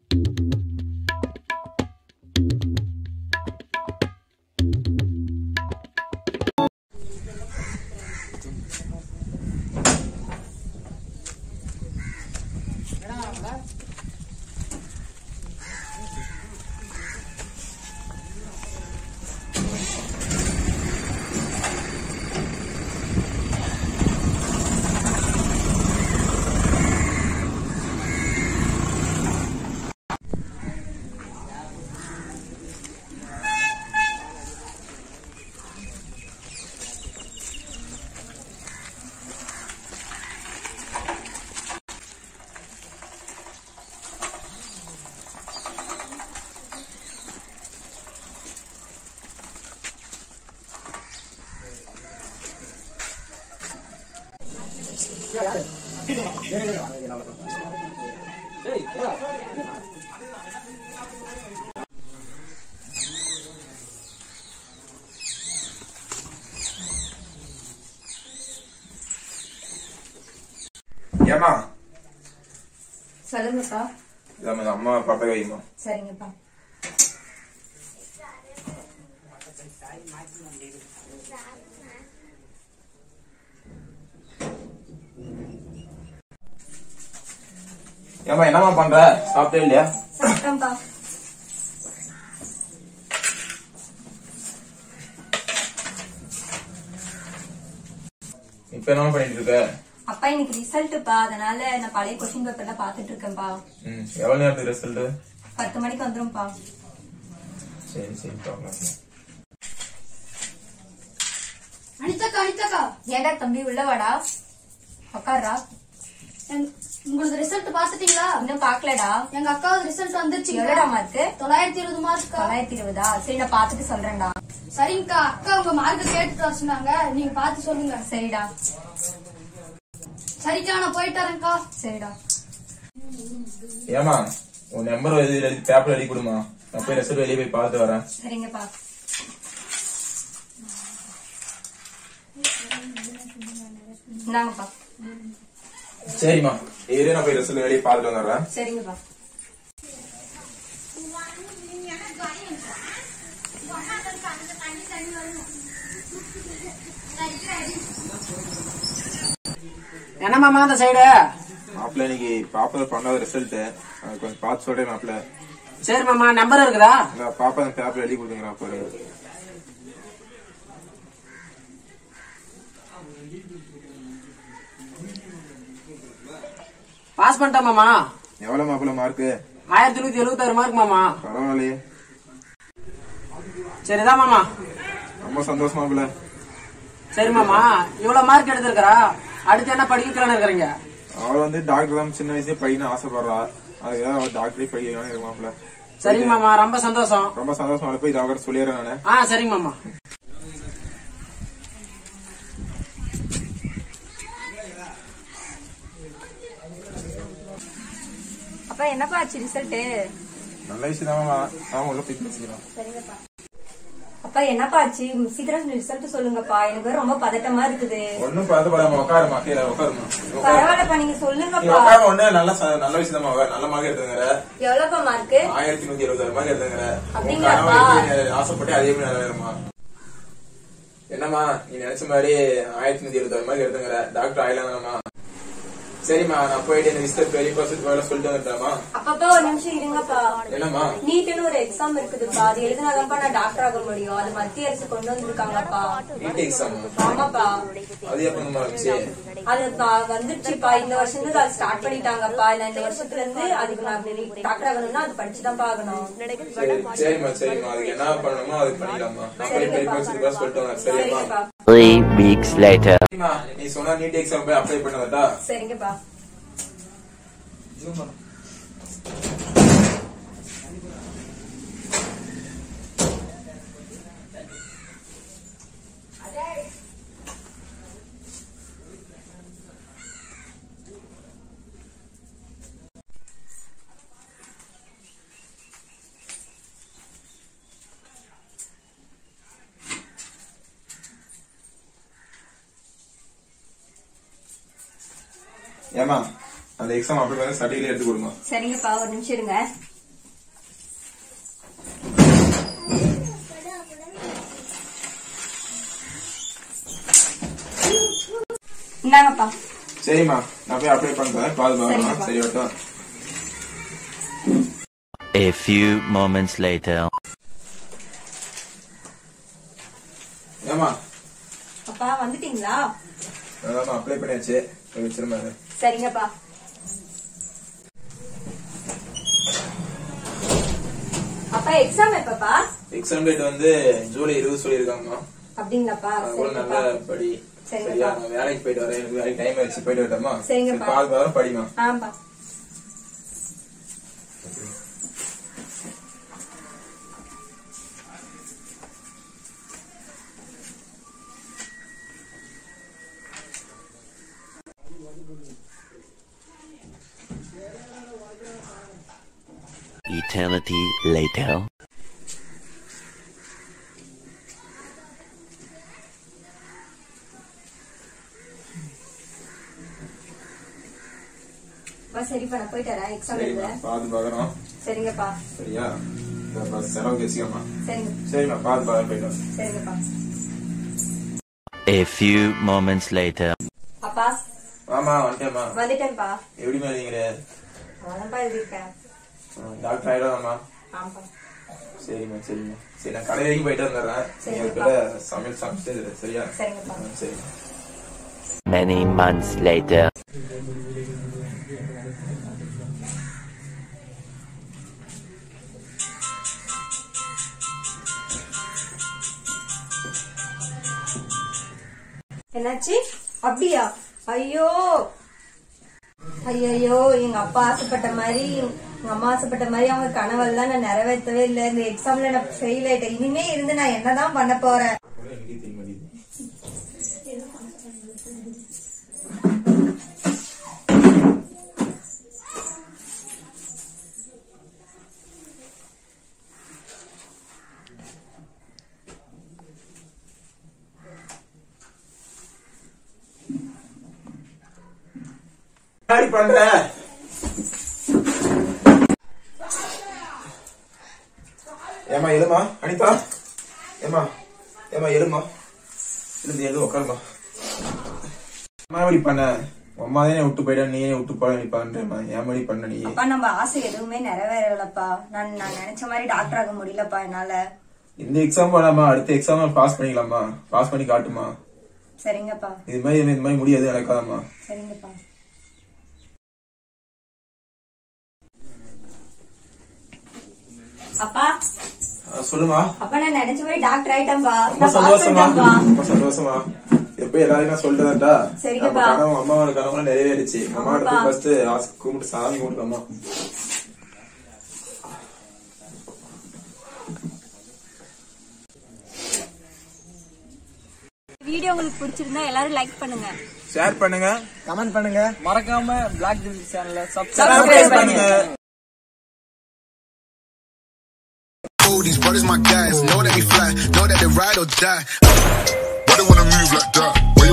ஏமா சொல்லுங்கப்பா நம்ம அம்மா பாப்பா வைமா சரிங்கப்பா ஏமா என்னம்மா பண்ற சாப்பிட்டே இல்லையா சாப்பிட்டேன்ப்பா இப்ப என்ன பண்ணிட்டு இருக்க அப்பா இன்னைக்கு ரிசல்ட்டுப்பா அதனால நான் பழைய கொஸ்டின் பேப்பர்லாம் பாத்துட்டு இருக்கேன்ப்பா ம் எவ்வளவு நேரத்துக்கு ரிசல்ட் பத்து மணிக்கு வந்துரும்ப்பா சரி சரி பார்க்கலாம் அனிதாக்கா அனிதாக்கா ஏடா தம்பி உள்ள வாடா உக்காரா எங்க- உங்களது ரிசல்ட் பாத்துட்டீங்களா இன்னும் பாக்கலடா எங்க அக்காவது ரிசல்ட் வந்துருச்சு எவ்வளோடா மார்க்கு தொள்ளாயிரத்தி இருபது மார்க் தொள்ளாயிரத்தி இருபதா சரி நான் பாத்துட்டு சொல்றேன்டா சரிங்கக்கா அக்கா உங்க மார்க் கேட்டுட்டு வர சொன்னாங்க நீங்க பாத்து சொல்லுங்க சரிடா சரிக்கா நான் போயிட்டு வரேன்க்கா சரிடா ஏமா உன் நம்பர் எழுதி எழுதி பேப்பர் எழுதி கொடுமா நான் போய் ரிசல்ட் வெளியே போய் பார்த்து வரேன் சரிங்கப்பா இந்தாங்கப்பா சரிம்மா ஏறே நான் போய் ரிசல்ட் வெளியே பார்த்துட்டு வந்துடுறேன் சரிங்கப்பா என்ன மாமா அந்த சைடு மாப்பிள்ள இன்னைக்கு பாப்பா பண்ணாத ரிசல்ட் கொஞ்சம் பார்த்து சொல்றேன் மாப்பிள்ள சரி மாமா நம்பர் இருக்குதா இந்த பாப்பா அந்த பேப்பர் எழுதி கொடுத்துங்கிறா பாரு பாஸ் பண்ணிட்டேன் மாமா எவ்வளவு மாப்பிள்ள மார்க்கு ஆயிரத்தி நூத்தி எழுபத்தாறு மார்க் மாமா பரவாயில்லையே சரிதான் மாமா ரொம்ப சந்தோஷம் மாப்பிள்ள சரி மாமா இவ்வளவு மார்க் எடுத்திருக்கிறா அடுத்து என்ன படிக்கலாம்னு இருக்கிறீங்க அவள் வந்து டாக்டர் தான் சின்ன வயசுல படிக்கணும்னு ஆசைப்படுறா அதுக்காக அவள் டாக்டரே படிக்கலாம்னு இருக்கு மாப்பிள்ள சரிங்க மாமா ரொம்ப சந்தோஷம் ரொம்ப சந்தோஷம் அவளை போய் டாக்டர் சொல்லிடுறேன் நானு ஆ சரிங்க மாமா அப்பா என்னப்பா ஆச்சு ரிசல்ட்டு நல்ல விஷயம் தான் நாம உள்ள போய் பேசிக்கலாம் சரிங்கப்பா அப்பா என்னப்பா ஆச்சு சீக்கிரம் ரிசல்ட் சொல்லுங்கப்பா எனக்கு வேற ரொம்ப பதட்டமா இருக்குது ஒன்னும் பார்த்து படாம உட்காருமா கீழே உட்காருமா உட்காரு. பரவாயில்லப்பா நீங்க நீ சொல்லுங்கப்பா உட்காரு ஒண்ணு நல்ல ச- நல்ல விஷயம் தான் நல்ல மார்க் எடுத்துங்கிற எவ்வளவுப்பா மார்க்கு ஆயிரத்தி நூத்தி எழுபத்தாறு மார்க் எடுத்துங்கிற அப்படிங்களாப்பா? ஆசைப்பட்டு அதே மாதிரி நிறைவேறுமா என்னம்மா நீ நினைச்ச மாதிரி ஆயிரத்தி நூத்தி எழுபத்தாறு மார்க் எடுத்துங்கிற டாக்டர் ஆயிலாமா சரிம்மா நான் போயிட்டு இந்த விஷயத்த பெரிய பர்சன்ட் வேலை சொல்லிட்டு வந்துட்டேமா அப்பப்பா ஒரு நிமிஷம் இருங்கப்பா என்னம்மா நீட்டுன்னு ஒரு எக்ஸாம் இருக்குதுப்பா அது எழுதினாதான்ப்பா நான் டாக்டர் ஆக முடியும் அது மத்திய அரசு கொண்டு வந்திருக்காங்கப்பா நீட் எக்ஸாம் ஆமாப்பா அது எப்ப நம்ம வந்துச்சு அது ப- வந்துருச்சுப்பா இந்த வருஷத்துக்கு அது ஸ்டார்ட் பண்ணிட்டாங்கப்பா நான் இந்த வருஷத்துல இருந்து அதுக்கு நான் டாக்டர் ஆகணும்னா அது படிச்சுதான் ஆகணும் சரி சரிம்மா சரிம்மா அதுக்கு என்ன பண்ணணுமோ அதுக்கு பண்ணிடலாமா நான் போய் பெரிய பர்சன்ட் வேலை சொல்லிட்டு வரேன் சரியாம்மா சரிங்கப்பா Three weeks later. சரிம்மா நீ சொன்னா நீட் எக்ஸாம் போய் அப்ளை பண்ணதா சரிங்கப்பா ஏமா அந்த எக்ஸாம் அப்ளை பண்ண சர்டிபிகேட் எடுத்து கொடுங்க சரிங்கப்பா ஒரு நிமிஷம் இருங்க இந்தாங்கப்பா சரிம்மா நான் போய் அப்ளை பண்றேன் பாது பார்க்கலாம் சரிப்பா. சரி வரட்டும் A few moments later. ஏமா அப்பா வந்துட்டீங்களா அதான் அப்ளை பண்ணியாச்சு போய் வச்சிருமா அது. சரிங்கப்பா அப்பா எக்ஸாம் எப்பப்பா எக்ஸாம் டேட் வந்து ஜூலை இருபது சொல்லியிருக்காங்கம்மா அப்படிங்களாப்பா அது கூட நல்லா சரிங்கப்பா படி சரிங்கப்பா. சரியா நான் வேலைக்கு போயிட்டு வரேன் எனக்கு வேலைக்கு டைம் ஆயிடுச்சு போயிட்டு வரட்டோமா சரிங்கப்பா. சரி, பால் வரும் படிமா ஆம்பா Eternity later. அப்பா சரிப்பா நான் போயிட்டு வரேன் எக்ஸாம் சரிம்மா எழுத பார்த்து பார்க்கறோம் சரிங்கப்பா சரியா இந்த பஸ் செலவுக்கு வச்சுக்கம்மா சரிங்க சரிம்மா பார்த்து பார்த்து போயிட்டு வரேன். சரிங்கப்பா A few moments later. அப்பா ஆமா வந்துட்டேம்மா வந்துட்டேன்ப்பா எப்படிமா இருக்கீங்க அவ்வளோப்பா எழுதிருக்கேன் டாக்டர் ஆயிடாதாம்மா ஆமாப்பா சரிம்மா சரிம்மா சரி நான் கடை வரைக்கும் போயிட்டு வந்துடுறேன் நீங்க சரிங்கப்பா. அதுக்குள்ள சமையல் சமைச்சிட்டு இரு, சரியா சரிங்கப்பா ஆ, சரிம்மா Many months later. என்னாச்சு அப்படியா ஐயோ ஐயோ எங்க அப்பா ஆசைப்பட்ட மாதிரி எங்க அம்மா ஆசைப்பட்ட மாதிரி அவங்க கனவெல்லாம் நான் நிறைவேற்றவே இல்லை இந்த எக்ஸாம்ல நான் ஃபெயில் ஆயிட்டேன் இனிமே இருந்து நான் என்னதான் பண்ண போறேன் கூட எனக்கே தெரிய மாட்டேங்குது. என்னடி பண்ற ஏமா எழுமா அனிதா ஏமா ஏமா எழுமா எழுந்து எழுது உட்காருமா அம்மா எப்படி பண்ண அம்மா தானே விட்டு போயிட்டா நீயே விட்டு போட நீ பண்றேம்மா ஏன் மாதிரி பண்ண நீ அப்பா நம்ம ஆசை எதுவுமே நிறைவேறலப்பா நான் நான் நினைச்ச மாதிரி டாக்டர் ஆக முடியலப்பா என்னால இந்த எக்ஸாம் வேணாமா அடுத்த எக்ஸாம் பாஸ் பண்ணிக்கலாமா பாஸ் பண்ணி காட்டுமா சரிங்கப்பா இது மாதிரி இந்த மாதிரி முடியாது நடக்காதம்மா சரிங்கப்பா அப்பா ஆ, சொல்லுமா அப்பா நான் நினைச்ச மாதிரி டாக்டர் ஆயிட்டேன்பா ரொம்ப நான் pass சந்தோஷமா பண்ணிட்டேன்பா. ரொம்ப சந்தோஷமா எப்ப எல்லாரையும் நான் சொல்லிட்டேன்டா சரிங்கப்பா. நம்ம கனவு அம்மாவோட கனவுலாம் நிறைவேறிச்சு அம்மா ஆமாப்பா. ஃபர்ஸ்ட் ஆசை கும்பிட்டு சாமி கும்பிட்டுலாமா வீடியோ உங்களுக்கு பிடிச்சிருந்தா எல்லாரும் லைக் பண்ணுங்க ஷேர் பண்ணுங்க கமெண்ட் பண்ணுங்க மறக்காம பிளாக் சேனலை சப்ஸ்கிரைப் பண்ணுங்க Oh, these brothers my guys. Know that we fly, know that they ride or die. Why they wanna move like that? Why